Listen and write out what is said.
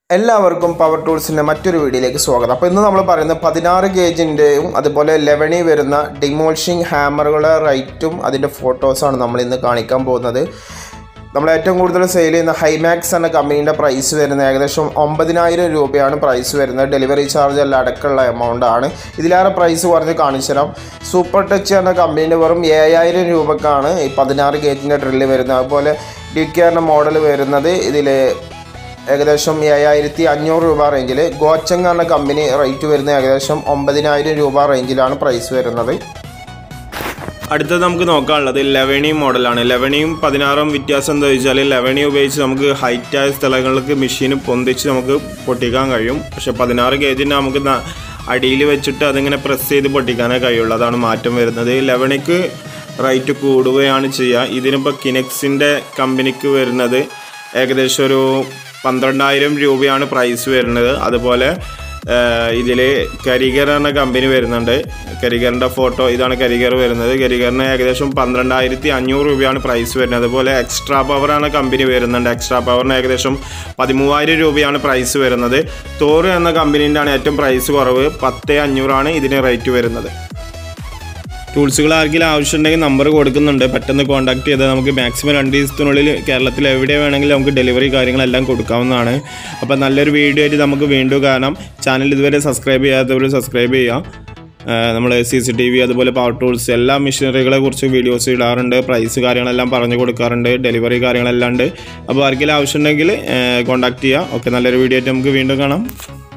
എല്ലാവർക്കും പവർ ടൂൾസിൻ്റെ മറ്റൊരു വീഡിയോയിലേക്ക് സ്വാഗതം അപ്പോൾ ഇന്ന് നമ്മൾ പറയുന്നത് പതിനാറ് ഗേജിൻ്റെയും അതുപോലെ ലെവനി വരുന്ന ഡിമോൾഷിംഗ് ഹാമറുകളുടെ റേറ്റും അതിൻ്റെ ഫോട്ടോസാണ് നമ്മൾ ഇന്ന് കാണിക്കാൻ പോകുന്നത് നമ്മൾ ഏറ്റവും കൂടുതൽ സെയിൽ ചെയ്യുന്ന ഹൈമാക്സ് എന്ന കമ്പനീൻ്റെ പ്രൈസ് വരുന്നത് ഏകദേശം ഒമ്പതിനായിരം രൂപയാണ് പ്രൈസ് വരുന്നത് ഡെലിവറി ചാർജ് എല്ലാം അടക്കമുള്ള എമൗണ്ട് ആണ് ഇതിലേറെ പ്രൈസ് കുറഞ്ഞ് കാണിച്ചു തരാം സൂപ്പർ ടച്ച് എന്ന കമ്പനീൻ്റെ വെറും ഏഴായിരം രൂപക്കാണ് ഈ പതിനാറ് ഗേജിൻ്റെ ഡ്രില്ല് വരുന്നത് അതുപോലെ ഡി കെ എന്ന മോഡൽ വരുന്നത് ഇതിൽ ഏകദേശം ഏഴായിരത്തി അഞ്ഞൂറ് രൂപ റേഞ്ചിൽ ഗോച്ചങ് എന്ന കമ്പനി റേറ്റ് വരുന്നത് ഏകദേശം ഒമ്പതിനായിരം രൂപ റേഞ്ചിലാണ് പ്രൈസ് വരുന്നത് അടുത്തത് നമുക്ക് നോക്കാനുള്ളത് ലെവണി മോഡലാണ് ലെവണിയും പതിനാറും വ്യത്യാസം എന്താ വെച്ചാൽ ലെവണി ഉപയോഗിച്ച് നമുക്ക് ഹൈറ്റായ സ്ഥലങ്ങൾക്ക് മെഷീൻ പൊന്തിച്ച് നമുക്ക് പൊട്ടിക്കാൻ കഴിയും പക്ഷെ പതിനാറ് ഗേജിന് നമുക്ക് അടിയിൽ വെച്ചിട്ട് അതിങ്ങനെ പ്രസ് ചെയ്ത് പൊട്ടിക്കാനേ കഴിയുള്ളൂ അതാണ് മാറ്റം വരുന്നത് ലെവണിക്ക് റേറ്റ് കൂടുകയാണ് ചെയ്യുക ഇതിനിപ്പോൾ കിനെക്സിൻ്റെ കമ്പനിക്ക് വരുന്നത് ഏകദേശം ഒരു പന്ത്രണ്ടായിരം രൂപയാണ് പ്രൈസ് വരുന്നത് അതുപോലെ ഇതിൽ കരിഗർ എന്ന കമ്പനി വരുന്നുണ്ട് കരിഗറിൻ്റെ ഫോട്ടോ ഇതാണ് കരിഗർ വരുന്നത് കരിഗറിന് ഏകദേശം പന്ത്രണ്ടായിരത്തി അഞ്ഞൂറ് രൂപയാണ് പ്രൈസ് വരുന്നത് അതുപോലെ എക്സ്ട്രാ പവർ എന്ന കമ്പനി വരുന്നുണ്ട് എക്സ്ട്രാ പവറിന് ഏകദേശം പതിമൂവായിരം രൂപയാണ് പ്രൈസ് വരുന്നത് തോറ് എന്ന കമ്പനീൻ്റെ ആണ് ഏറ്റവും പ്രൈസ് കുറവ് പത്ത് അഞ്ഞൂറാണ് ഇതിന് റേറ്റ് വരുന്നത് ടൂൾസുകൾ ആർക്കെങ്കിലും ആവശ്യമുണ്ടെങ്കിൽ നമ്പർ കൊടുക്കുന്നുണ്ട് പെട്ടെന്ന് കോൺടാക്ട് ചെയ്താൽ നമുക്ക് മാക്സിമം രണ്ട് ദിവസത്തിനുള്ളിൽ കേരളത്തിൽ എവിടെ വേണമെങ്കിലും നമുക്ക് ഡെലിവറി കാര്യങ്ങളെല്ലാം കൊടുക്കാവുന്നതാണ് അപ്പോൾ നല്ലൊരു വീഡിയോ ആയിട്ട് നമുക്ക് വീണ്ടും കാണാം ചാനൽ ഇതുവരെ സബ്സ്ക്രൈബ് ചെയ്യാത്തവർ സബ്സ്ക്രൈബ് ചെയ്യാം നമ്മൾ സി സി ടി വി അതുപോലെ പവർ ടൂൾസ് എല്ലാ മെഷീനറികളെ കുറിച്ച് വീഡിയോസ് ഇടാറുണ്ട് പ്രൈസ് കാര്യങ്ങളെല്ലാം പറഞ്ഞു കൊടുക്കാറുണ്ട് ഡെലിവറി കാര്യങ്ങളെല്ലാം ഉണ്ട് അപ്പോൾ ആർക്കെങ്കിലും ആവശ്യമുണ്ടെങ്കിൽ കോൺടാക്ട് ചെയ്യുക ഓക്കെ നല്ലൊരു വീഡിയോ ആയിട്ട് നമുക്ക് വീണ്ടും കാണാം